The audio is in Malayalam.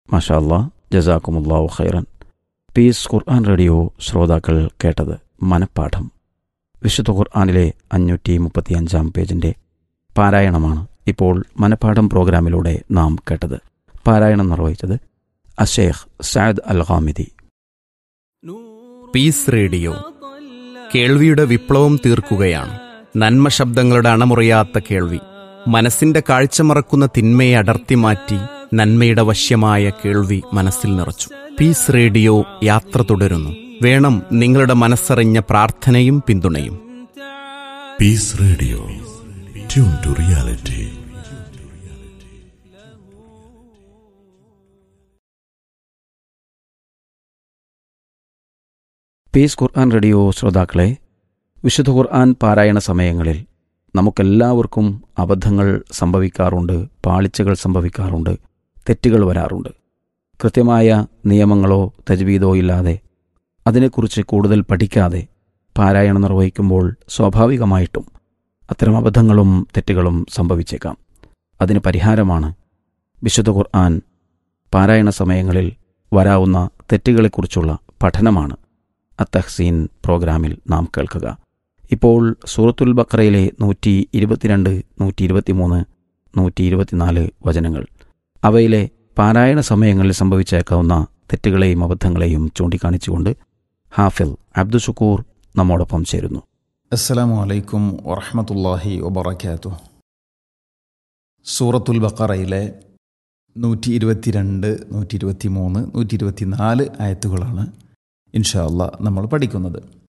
മാഷാ അല്ലാ ജസാക്കുമുല്ലാഹു ഖൈറൻ പീസ് ഖുർആൻ റേഡിയോ ശ്രോതാക്കൾ കേട്ടത് മനപ്പാഠം വിശുദ്ധ ഖുർആാനിലെ അഞ്ഞൂറ്റി മുപ്പത്തിയഞ്ചാം പേജിൻ്റെ പാരായണമാണ് ഇപ്പോൾ മനപ്പാഠം പ്രോഗ്രാമിലൂടെ നാം കേട്ടത് പാരായണം നിർവഹിച്ചത് അഷേഖ് Sayed al Hamidi Peace Radio കേൾവിയുടെ വിപ്ലവം തീർക്കുകയാണ് നന്മ ശബ്ദങ്ങളുടെ അണമുറിയാത്ത കേൾവി മനസ്സിന്റെ കാഴ്ച മറക്കുന്ന തിന്മയെ അടർത്തി മാറ്റി നന്മയുടെ വശ്യമായ കേൾവി മനസ്സിൽ നിറച്ചു പീസ് റേഡിയോ യാത്ര തുടരുന്നു വേണം നിങ്ങളുടെ മനസ്സറിഞ്ഞ പ്രാർത്ഥനയും പിന്തുണയും Peace Radio tune to reality Peace Quran Radio ശ്രോതാക്കളെ വിശുദ്ധ ഖുർആൻ പാരായണ സമയങ്ങളിൽ നമുക്കെല്ലാവർക്കും അബദ്ധങ്ങൾ സംഭവിക്കാറുണ്ട് പാളിച്ചകൾ സംഭവിക്കാറുണ്ട് തെറ്റുകൾ വരാറുണ്ട് കൃത്യമായ നിയമങ്ങളോ തജ്വീദോ ഇല്ലാതെ അതിനെക്കുറിച്ച് കൂടുതൽ പഠിക്കാതെ പാരായണം നിർവഹിക്കുമ്പോൾ സ്വാഭാവികമായിട്ടും അത്തരം അബദ്ധങ്ങളും തെറ്റുകളും സംഭവിച്ചേക്കാം അതിന് പരിഹാരമാണ് വിശുദ്ധ ഖുർആൻ പാരായണ സമയങ്ങളിൽ വരാവുന്ന തെറ്റുകളെക്കുറിച്ചുള്ള പഠനമാണ് അത്തഹ്സീൻ പ്രോഗ്രാമിൽ നാം കേൾക്കുക ഇപ്പോൾ സൂറത്തുൽ ബക്രയിലെ നൂറ്റി ഇരുപത്തിരണ്ട് നൂറ്റി ഇരുപത്തിമൂന്ന് നൂറ്റി ഇരുപത്തിനാല് വചനങ്ങൾ അവയിലെ പാരായണ സമയങ്ങളിൽ സംഭവിച്ചേക്കാവുന്ന തെറ്റുകളെയും അബദ്ധങ്ങളെയും ചൂണ്ടിക്കാണിച്ചുകൊണ്ട് ഹാഫിൽ അബ്ദുഷുക്കൂർ നമ്മോടൊപ്പം ചേരുന്നു അസ്സലാമു അലൈക്കും വറഹമത്തല്ലാഹി വബർക്കാത്തു സൂറത്തുൽ ബക്കറയിലെ നൂറ്റി ഇരുപത്തിരണ്ട് നൂറ്റി ഇരുപത്തി മൂന്ന് നൂറ്റി ഇരുപത്തി നാല് ആയത്തുകളാണ് ഇൻഷാ അല്ലാ നമ്മൾ പഠിക്കുന്നത്